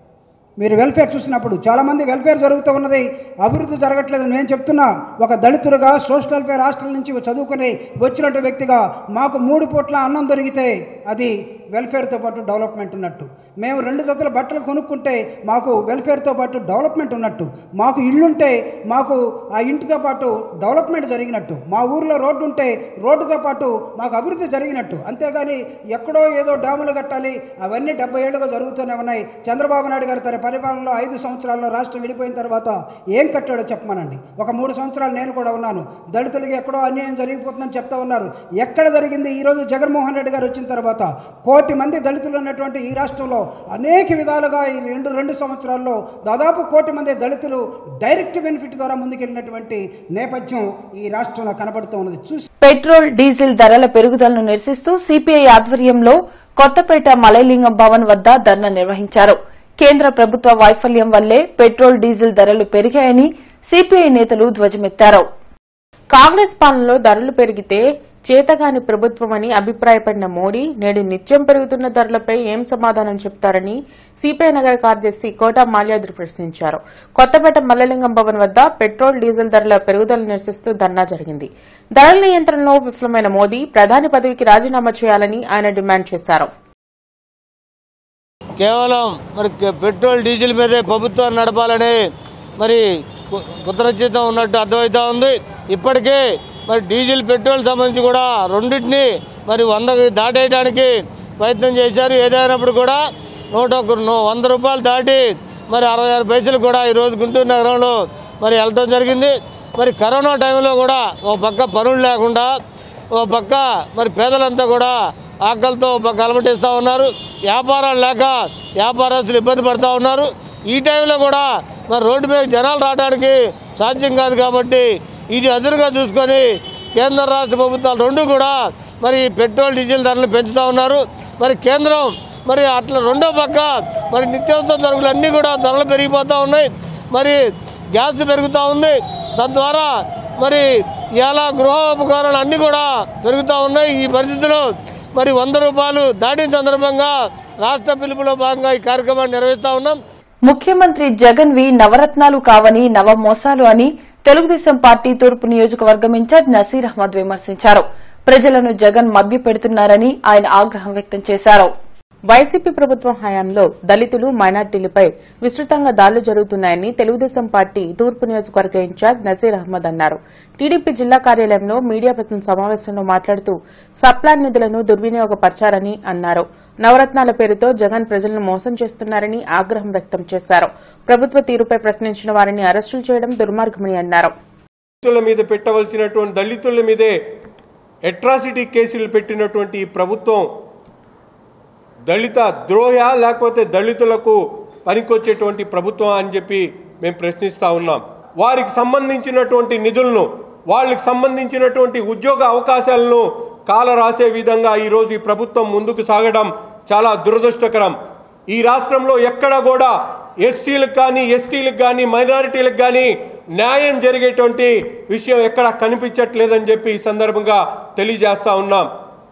మీరు వెల్ఫేర్ చూసినప్పుడు చాలామంది వెల్ఫేర్ జరుగుతూ ఉన్నది అభివృద్ధి జరగట్లేదు నేను చెప్తున్నా ఒక దళితుడుగా సోషల్ వెల్ఫేర్ హాస్టల్ నుంచి చదువుకుని వచ్చినట్టు వ్యక్తిగా మాకు మూడు పూట్ల అన్నం దొరికితే అది వెల్ఫేర్తో పాటు డెవలప్మెంట్ ఉన్నట్టు మేము రెండు జతల బట్టలు కొనుక్కుంటే మాకు వెల్ఫేర్తో పాటు డెవలప్మెంట్ ఉన్నట్టు మాకు ఇల్లుంటే మాకు ఆ ఇంటితో పాటు డెవలప్మెంట్ జరిగినట్టు మా ఊర్లో రోడ్డు ఉంటే రోడ్డుతో పాటు మాకు అభివృద్ధి జరిగినట్టు అంతేగాని ఎక్కడో ఏదో డ్యాములు కట్టాలి అవన్నీ డెబ్బై ఏళ్ళుగా జరుగుతూనే ఉన్నాయి చంద్రబాబు నాయుడు గారు తన పరిపాలనలో ఐదు సంవత్సరాల్లో రాష్ట్రం విడిపోయిన తర్వాత ఏం కట్టాడో చెప్పమనండి ఒక మూడు సంవత్సరాలు నేను కూడా ఉన్నాను దళితులకి ఎక్కడో అన్యాయం జరిగిపోతుందని చెప్తా ఉన్నారు ఎక్కడ జరిగింది ఈరోజు జగన్మోహన్ రెడ్డి గారు వచ్చిన తర్వాత కోటి మంది దళితులు ఉన్నటువంటి ఈ రాష్ట్రంలో అనేక విధాలుగా ఈ రెండు రెండు సంవత్సరాల్లో దాదాపు కోటి మంది దళితులు డైరెక్ట్ బెనిఫిట్ ద్వారా ముందుకెళ్ళినటువంటి నేపథ్యం ఈ రాష్ట్రంలో కనబడుతూ ఉన్నది చూసి పెట్రోల్ డీజిల్ ధరల పెరుగుదలను నిరసిస్తూ సిపిఐ ఆధ్వర్యంలో కొత్తపేట మలయలింగం భవన్ వద్ద ధర్నా నిర్వహించారు కేంద్ర ప్రభుత్వ వైఫల్యం వల్లే పెట్రోల్ డీజిల్ ధరలు పెరిగాయని సిపిఐ నేతలు ధ్వజమెత్తారు కాంగ్రెస్ పాలనలో ధరలు పెరిగితే చేతగాని ప్రభుత్వమని అభిప్రాయపడిన మోడీ నేడు నిత్యం పెరుగుతున్న ధరలపై ఏం సమాధానం చెప్తారని సిపిఐ నగర కార్యదర్శి కోటా మాల్యాద్రి ప్రశ్నించారు కొత్తపేట మల్లలింగం భవన్ వద్ద పెట్రోల్ డీజిల్ ధరల పెరుగుదల నిరసిస్తూ ధర్నా జరిగింది ధరల నియంత్రణలో విఫలమైన మోదీ ప్రధాని పదవికి రాజీనామా చేయాలని ఆయన డిమాండ్ చేశారు కేవలం మరి క- పెట్రోల్ డీజిల్ మీదే ప్రభుత్వాన్ని నడపాలని మరి కు- కుట్రచితం ఉన్నట్టు అర్థమవుతా ఉంది ఇప్పటికే మరి డీజిల్ పెట్రోల్ సంబంధించి కూడా రెండింటిని మరి వందకి దాటేయడానికి ప్రయత్నం చేశారు ఏదైనప్పుడు కూడా నూట ఒక ను- వంద రూపాయలు దాటి మరి అరవై ఆరు పైసలు కూడా ఈరోజు గుంటూరు నగరంలో మరి వెళ్ళడం జరిగింది మరి కరోనా టైంలో కూడా ఓ పక్క పనులు లేకుండా ఓ పక్క మరి పేదలంతా కూడా ఆకలితో ఒక పక్క అలమటిస్తూ ఉన్నారు వ్యాపారాలు లేక వ్యాపారస్తులు ఇబ్బంది పడుతూ ఉన్నారు ఈ టైంలో కూడా మరి రోడ్డు మీద జనాలు రావడానికి సాధ్యం కాదు కాబట్టి ఇది ఎదురుగా చూసుకొని కేంద్ర రాష్ట్ర ప్రభుత్వాలు రెండు కూడా మరి పెట్రోల్ డీజిల్ ధరలు పెంచుతూ ఉన్నారు మరి కేంద్రం మరి అట్లా రెండో పక్క మరి నిత్యావసర సరుకులు అన్నీ కూడా ధరలు పెరిగిపోతూ ఉన్నాయి మరి గ్యాస్ పెరుగుతూ ఉంది తద్వారా మరి ఇలా గృహోపకరణాలు అన్నీ కూడా పెరుగుతూ ఉన్నాయి ఈ పరిస్థితిలో మరి వంద రూపాయలు దాటిన సందర్భంగా రాష్ట్ర పిలుపులో భాగంగా ఈ కార్యక్రమాన్ని నిర్వహిస్తూ ఉన్నాం ముఖ్యమంత్రి జగన్ వి నవరత్నాలు కావని నవ మోసాలు అని తెలుగుదేశం పార్టీ తూర్పు నియోజకవర్గం ఇన్ఛార్జ్ నసీర్ అహ్మద్ విమర్శించారు ప్రజలను జగన్ మభ్యపెడుతున్నారని ఆయన ఆగ్రహం వ్యక్తం చేశారు వైసీపీ ప్రభుత్వం హయాంలో దళితులు మైనార్టీలపై విస్తృతంగా దాడులు జరుగుతున్నాయని తెలుగుదేశం పార్టీ తూర్పు నియోజకవర్గ ఇన్ఛార్జ్ నజీర్ అహ్మద్ అన్నారు టీడీపీ జిల్లా కార్యాలయంలో మీడియా ప్రతినిధి సమావేశంలో మాట్లాడుతూ సప్లాన్ నిధులను దుర్వినియోగపరిచారని అన్నారు నవరత్నాల పేరుతో జగన్ ప్రజలను మోసం చేస్తున్నారని ఆగ్రహం వ్యక్తం చేశారు ప్రభుత్వ తీరుపై ప్రశ్నించిన వారిని అరెస్టులు చేయడం దుర్మార్గమని అన్నారు దళితుల మీద పెట్టవలసినటువంటి దళితుల మీదే అట్రాసిటీ కేసులు పెట్టినటువంటి ఈ ప్రభుత్వం దళిత ద్రోహ లేకపోతే దళితులకు పనికొచ్చేటువంటి ప్రభుత్వం అని చెప్పి మేము ప్రశ్నిస్తూ ఉన్నాం వారికి సంబంధించినటువంటి నిధులను వాళ్ళకి సంబంధించినటువంటి ఉద్యోగ అవకాశాలను కాల రాసే విధంగా ఈరోజు ఈ ప్రభుత్వం ముందుకు సాగడం చాలా దురదృష్టకరం ఈ రాష్ట్రంలో ఎక్కడ కూడా ఎస్సీలకు కానీ ఎస్టీలకు కానీ మైనారిటీలకు కానీ న్యాయం జరిగేటువంటి విషయం ఎక్కడ కనిపించట్లేదని చెప్పి ఈ సందర్భంగా తెలియజేస్తా ఉన్నాం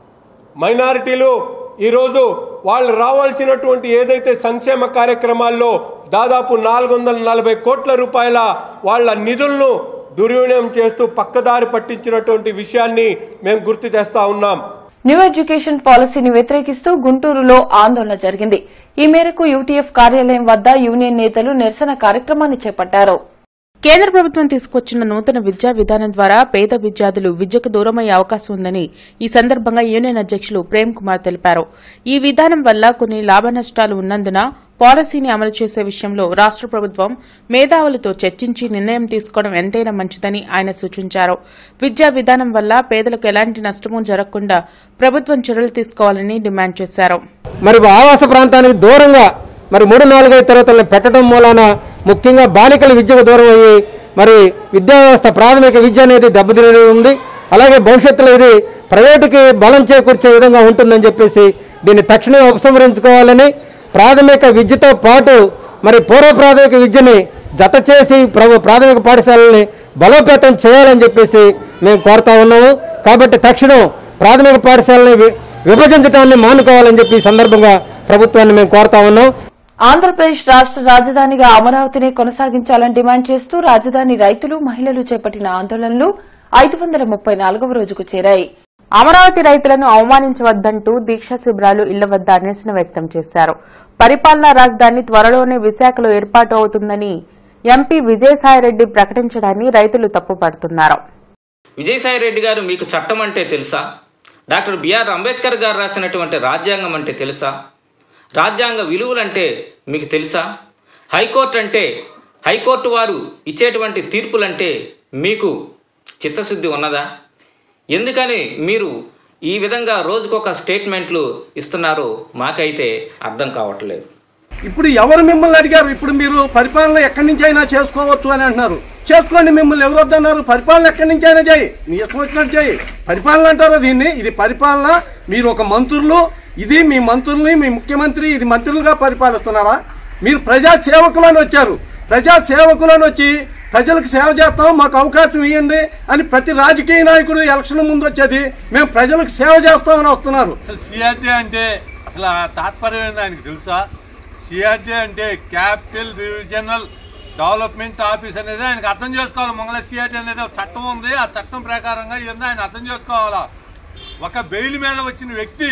మైనారిటీలు ఈరోజు వాళ్ళు రావాల్సినటువంటి ఏదైతే సంక్షేమ కార్యక్రమాల్లో దాదాపు నాలుగు వందల నలభై కోట్ల రూపాయల వాళ్ళ నిధులను దుర్వినియోగం చేస్తూ పక్కదారి పట్టించినటువంటి విషయాన్ని మేము గుర్తు చేస్తా ఉన్నాం న్యూ ఎడ్యుకేషన్ పాలసీని వ్యతిరేకిస్తూ గుంటూరులో ఆందోళన జరిగింది ఈ మేరకు యూటీఎఫ్ కార్యాలయం వద్ద యూనియన్ నేతలు నిరసన కార్యక్రమాన్ని చేపట్టారు కేంద్ర ప్రభుత్వం తీసుకొచ్చిన నూతన విద్యా విధానం ద్వారా పేద విద్యార్థులు విద్యకు దూరమయ్యే అవకాశం ఉందని ఈ సందర్భంగా యూనియన్ అధ్యక్షులు ప్రేమ్ కుమార్ తెలిపారు ఈ విధానం వల్ల కొన్ని లాభనష్టాలు ఉన్నందున పాలసీని అమలు చేసే విషయంలో రాష్ట ప్రభుత్వం మేధావులతో చర్చించి నిర్ణయం తీసుకోవడం ఎంతైనా మంచిదని ఆయన సూచించారు విద్యా విధానం వల్ల పేదలకు ఎలాంటి నష్టమూ జరగకుండా ప్రభుత్వం చర్యలు తీసుకోవాలని డిమాండ్ చేశారు మరి ఆవాస ప్రాంతానికి దూరంగా మరి మూడు నాలుగైదు తరగతులను పెట్టడం మూలాన ముఖ్యంగా బాలికల విద్యకు దూరం అయ్యి మరి విద్యా వ్యవస్థ ప్రాథమిక విద్య అనేది దెబ్బతినేది ఉంది అలాగే భవిష్యత్తులో ఇది ప్రైవేటుకి బలం చేకూర్చే విధంగా ఉంటుందని చెప్పేసి దీన్ని తక్షణమే ఉపసంహరించుకోవాలని ప్రాథమిక విద్యతో పాటు మరి పూర్వ ప్రాథమిక విద్యని జత చేసి ప్రభు ప్రాథమిక పాఠశాలని బలోపేతం చేయాలని చెప్పేసి మేము కోరుతా ఉన్నాము కాబట్టి తక్షణం ప్రాథమిక పాఠశాలని వి- విభజించడాన్ని మానుకోవాలని చెప్పి ఈ సందర్భంగా ప్రభుత్వాన్ని మేము కోరుతా ఉన్నాం ఆంధ్రప్రదేశ్ రాష్ట రాజధానిగా అమరావతిని కొనసాగించాలని డిమాండ్ చేస్తూ రాజధాని రైతులు మహిళలు చేపట్టిన ఆందోళనలు ఐదు వందల ముప్పై నాలుగవ రోజుకు చేరాయి అమరావతి రైతులను అవమానించవద్దంటూ దీక్షా శిబిరాలు ఇళ్ల వద్ద నిరసన వ్యక్తం చేశారు పరిపాలనా రాజధాని త్వరలోనే విశాఖలో ఏర్పాటు అవుతుందని ఎంపీ విజయసాయిరెడ్డి ప్రకటించడాన్ని రైతులు తప్పుపడుతున్నారు విజయసాయిరెడ్డి గారు మీకు చట్టం అంటే తెలుసా డాక్టర్ బిఆర్ అంబేద్కర్ గారు రాసినటువంటి రాజ్యాంగం అంటే తెలుసా రాజ్యాంగ విలువలంటే మీకు తెలుసా హైకోర్టు అంటే హైకోర్టు వారు ఇచ్చేటువంటి తీర్పులంటే మీకు చిత్తశుద్ధి ఉన్నదా ఎందుకని మీరు ఈ విధంగా రోజుకొక స్టేట్మెంట్లు ఇస్తున్నారో మాకైతే అర్థం కావట్లేదు ఇప్పుడు ఎవరు మిమ్మల్ని అడిగారు ఇప్పుడు మీరు పరిపాలన ఎక్కడి నుంచి అయినా చేసుకోవచ్చు అని అంటున్నారు చేసుకోండి మిమ్మల్ని ఎవరు వద్దన్నారు పరిపాలన ఎక్కడి నుంచి అయినా చేయి మీ ఇష్టం వచ్చినట్టు చేయి పరిపాలన అంటారు దీన్ని ఇది పరిపాలన మీరు ఒక మంత్రులు ఇది మీ మంత్రుల్ని మీ ముఖ్యమంత్రి ఇది మంత్రులుగా పరిపాలిస్తున్నారా మీరు ప్రజా సేవకులని వచ్చారు ప్రజా సేవకులని వచ్చి ప్రజలకు సేవ చేస్తాం మాకు అవకాశం ఇవ్వండి అని ప్రతి రాజకీయ నాయకుడు ఎలక్షన్ ముందు వచ్చేది మేము ప్రజలకు సేవ చేస్తామని వస్తున్నారు అసలు సిఆర్జే అంటే అసలు ఆ తాత్పర్యం ఏందో ఆయనకు తెలుసా సిఆర్జే అంటే క్యాపిటల్ రివిజనల్ డెవలప్మెంట్ ఆఫీస్ అనేది ఆయనకు అర్థం చేసుకోవాలి మంగళ సిఆర్జే అనేది ఒక చట్టం ఉంది ఆ చట్టం ప్రకారంగా ఏందో ఆయన అర్థం చేసుకోవాలా ఒక బెయిల్ మీద వచ్చిన వ్యక్తి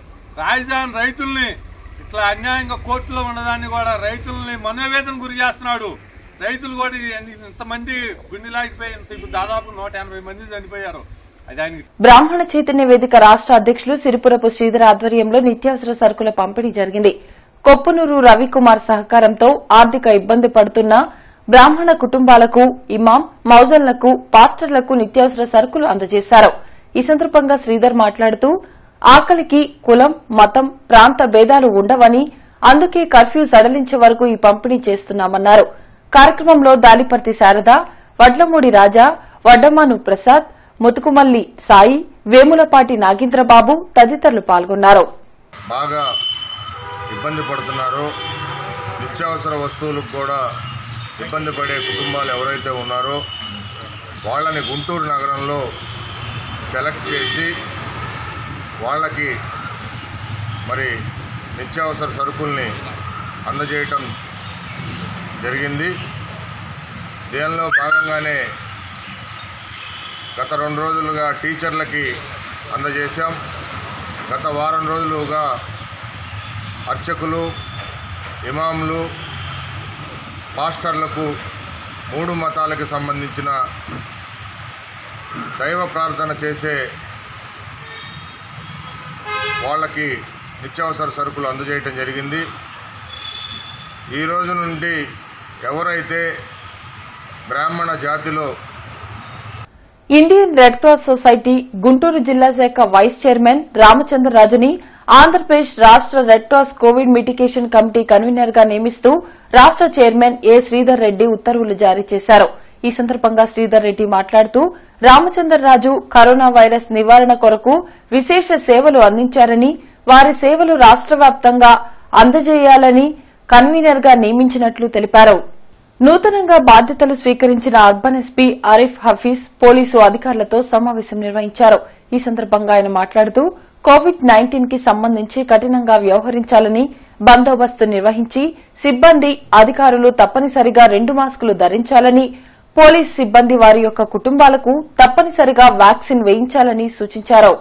రాజధాని రైతుల్ని ఇట్లా అన్యాయంగా కోర్టులో ఉన్నదాన్ని కూడా రైతుల్ని మనోవేదన గురి చేస్తున్నాడు రైతులు కూడా ఇది- ఇంతమంది గుండెలాగిపోయి ఇంత ఇప్పుడు దాదాపు నూట ఎనభై మంది చనిపోయారు అది ఆయనకి బ్రాహ్మణ చైతన్య వేదిక రాష్ట అధ్యక్షులు సిరిపురపు శ్రీధర్ ఆధ్వర్యంలో నిత్యావసర సరుకుల పంపిణీ జరిగింది కొప్పునూరు రవికుమార్ సహకారంతో ఆర్థిక ఇబ్బంది పడుతున్న బ్రాహ్మణ కుటుంబాలకు ఇమాం మౌజన్లకు పాస్టర్లకు నిత్యావసర సరుకులు అందజేశారు ఈ సందర్భంగా శ్రీధర్ మాట్లాడుతూ ఆకలికి కులం మతం ప్రాంత భేదాలు ఉండవని అందుకే కర్ఫ్యూ సడలించే వరకు ఈ పంపిణీ చేస్తున్నామన్నారు కార్యక్రమంలో దాలిపర్తి శారద వడ్లమూడి రాజా వడ్డమాను ప్రసాద్ ముతుకుమల్లి సాయి వేములపాటి నాగేంద్రబాబు తదితరులు పాల్గొన్నారు బాగా ఇబ్బంది పడుతున్నారు నిత్యావసర వస్తువులకు కూడా ఇబ్బంది పడే కుటుంబాలు ఎవరైతే ఉన్నారో వాళ్ళని గుంటూరు నగరంలో సెలెక్ట్ చేసి వాళ్ళకి మరి నిత్యావసర సరుకుల్ని అందజేయటం జరిగింది దీనిలో భాగంగానే గత రెండు రోజులుగా టీచర్లకి అందజేశాం గత వారం రోజులుగా అర్చకులు ఇమాంలు పాస్టర్లకు మూడు మతాలకు సంబంధించిన దైవ ప్రార్థన చేసే వాళ్ళకి నిత్యావసర సరుకులు అందజేయటం జరిగింది ఈ రోజు నుండి ఎవరైతే బ్రాహ్మణ జాతిలో Indian red cross society Guntur జిల్లా శాఖ వైస్ చైర్మన్ రామచంద్రరాజుని ఆంధ్రప్రదేశ్ రాష్ట red cross Covid mitigation committee convenor గా నియమిస్తూ రాష్ట చైర్మన్ ఏ శ్రీధర్ రెడ్డి ఉత్తర్వులు జారీ చేశారు ఈ సందర్భంగా శ్రీధర్ రెడ్డి మాట్లాడుతూ రామచంద్రరాజు కరోనా వైరస్ నివారణ కొరకు విశేష సేవలు అందించారని వారి సేవలు రాష్ట వ్యాప్తంగా అందజేయాలని కన్వీనర్ గా నియమించినట్లు తెలిపారు నూతనంగా బాధ్యతలు స్వీకరించిన urban SP Arif Hafeez police అధికారులతో సమావేశం నిర్వహించారు ఈ సందర్భంగా ఆయన మాట్లాడుతూ కోవిడ్ నైన్టీన్ కి సంబంధించి కఠినంగా వ్యవహరించాలని బందోబస్తు నిర్వహించి సిబ్బంది అధికారులు తప్పనిసరిగా రెండు మాస్కులు ధరించాలని పోలీస్ సిబ్బంది వారి యొక్క కుటుంబాలకు తప్పనిసరిగా వ్యాక్సిన్ వేయించాలని సూచించారు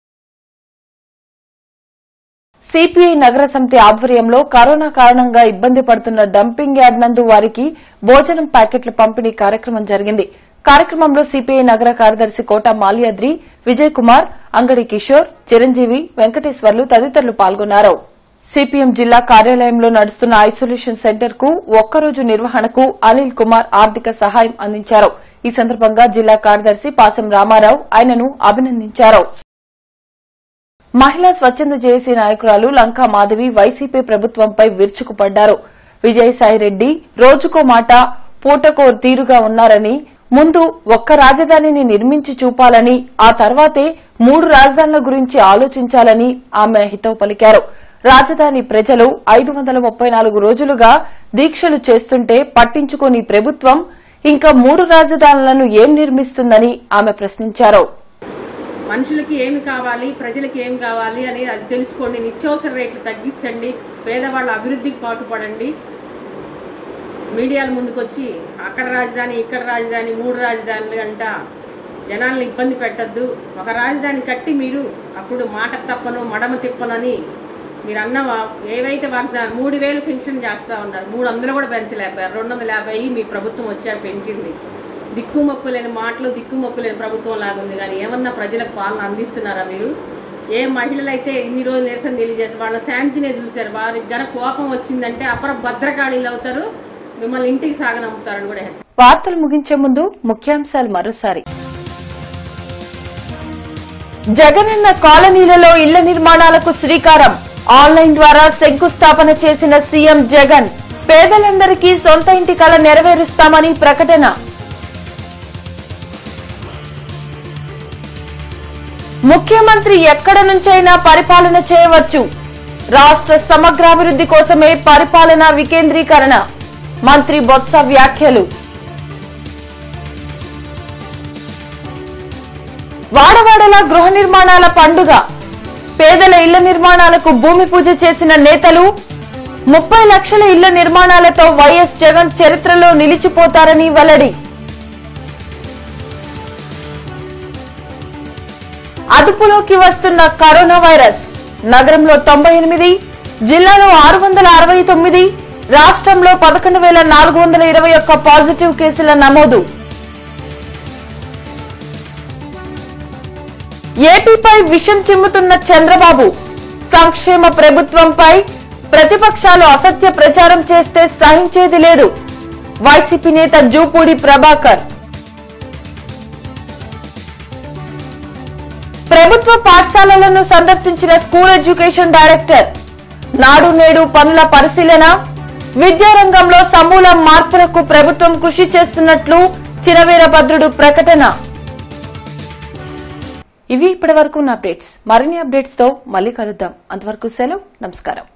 సిపిఐ నగర సమితి ఆధ్వర్యంలో కరోనా కారణంగా ఇబ్బంది పడుతున్న డంపింగ్ యార్డ్ నందు వారికి భోజనం ప్యాకెట్ల పంపిణీ కార్యక్రమం జరిగింది కార్యక్రమంలో సిపిఐ నగర కార్యదర్శి కోట మాల్యాద్రి విజయ్ కుమార్ అంగడి కిషోర్ చిరంజీవి వెంకటేశ్వర్లు తదితరులు పాల్గొన్నారు సిపిఎం జిల్లా కార్యాలయంలో నడుస్తున్న ఐసోలేషన్ సెంటర్ కు ఒక్కరోజు నిర్వహణకు అనిల్ కుమార్ ఆర్థిక సహాయం అందించారు ఈ సందర్భంగా జిల్లా కార్యదర్శి పాసం రామారావు ఆయనను అభినందించారు మహిళా స్వచ్ఛంద జేఏసీ నాయకురాలు లంకా మాధవి వైసీపీ ప్రభుత్వంపై విరుచుకుపడ్డారు విజయసాయిరెడ్డి రోజుకో మాట పూటకో తీరుగా ఉన్నారని ముందు ఒక్క రాజధానిని నిర్మించి చూపాలని ఆ తర్వాతే మూడు రాజధానుల గురించి ఆలోచించాలని ఆమె హితవు పలికారు రాజధాని ప్రజలు ఐదు వందల ముప్పై నాలుగు రోజులుగా దీక్షలు చేస్తుంటే పట్టించుకోని ప్రభుత్వం ఇంకా మూడు రాజధానులను ఏం నిర్మిస్తుందని ఆమె ప్రశ్నించారు మనుషులకి ఏమి కావాలి ప్రజలకి ఏం కావాలి అనేది అది తెలుసుకోండి నిత్యావసర రేట్లు తగ్గించండి పేదవాళ్ళ అభివృద్ధికి పాటుపడండి మీడియాల ముందుకొచ్చి అక్కడ రాజధాని ఇక్కడ రాజధాని మూడు రాజధానులు అంట జనాలను ఇబ్బంది పెట్టద్దు ఒక రాజధాని కట్టి మీరు అప్పుడు మాట తప్పను మడమ తిప్పనని మీరు అన్న వా- ఏవైతే వాగ్దానం మూడు వేలు పెన్షన్ చేస్తూ ఉన్నారు మూడు వందలు కూడా పెంచలేకపోయారు రెండు వందల యాభై మీ ప్రభుత్వం వచ్చాక పెంచింది దిక్కుమొక్కు లేని మాటలు దిక్కుమొక్కు లేని ప్రభుత్వం లాగుంది కానీ ఏమన్నా ప్రజలకు పాలన అందిస్తున్నారా మీరు ఏ మహిళలు అయితే ఇన్ని రోజులు నిరసన తెలియజేస్తారు వాళ్ళ శాంతినే చూశారు వారికి గన కోపం వచ్చిందంటే అపర భద్రకాళీలు అవుతారు మిమ్మల్ని ఇంటికి సాగనంపుతారని కూడా హెచ్చరి వార్తలు ముగించే ముందు ముఖ్యాంశాలు మరోసారి జగనన్న కాలనీలలో ఇళ్ల నిర్మాణాలకు శ్రీకారం ఆన్లైన్ ద్వారా శంకుస్థాపన చేసిన సీఎం జగన్ పేదలందరికీ సొంత ఇంటి కల నెరవేరుస్తామని ప్రకటన ముఖ్యమంత్రి ఎక్కడ నుంచైనా పరిపాలన చేయవచ్చు రాష్ట్ర సమగ్రాభివృద్ధి కోసమే పరిపాలనా వికేంద్రీకరణ మంత్రి బొత్స వ్యాఖ్యలు వాడవాడల గృహ నిర్మాణాల పండుగ పేదల ఇళ్ల నిర్మాణాలకు భూమి పూజ చేసిన నేతలు ముప్పై లక్షల ఇళ్ల నిర్మాణాలతో వైఎస్ జగన్ చరిత్రలో నిలిచిపోతారని వెల్లడి అదుపులోకి వస్తున్న కరోనా వైరస్ నగరంలో తొంభై ఎనిమిది జిల్లాలో ఆరు వందల అరవై తొమ్మిది రాష్ట్రంలో పదకొండు వేల నాలుగు వందల ఇరవై ఒక్క పాజిటివ్ కేసుల నమోదు ఏపీపై విషం చిమ్ముతున్న చంద్రబాబు సంక్షేమ ప్రభుత్వంపై ప్రతిపక్షాలు అసత్య ప్రచారం చేస్తే సహించేది లేదు వైసీపీ నేత జూపూడి ప్రభాకర్ ప్రభుత్వ పాఠశాలలను సందర్శించిన స్కూల్ ఎడ్యుకేషన్ డైరెక్టర్ నాడు నేడు పనుల పరిశీలన విద్యారంగంలో సమూల మార్పులకు ప్రభుత్వం కృషి చేస్తున్నట్లు చినవీరభద్రుడు ప్రకటన ఇవి ఇప్పటి వరకు నా అప్డేట్స్ మరిన్ని అప్డేట్స్ తో మళ్ళీ కలుద్దాం అంతవరకు సెలవు నమస్కారం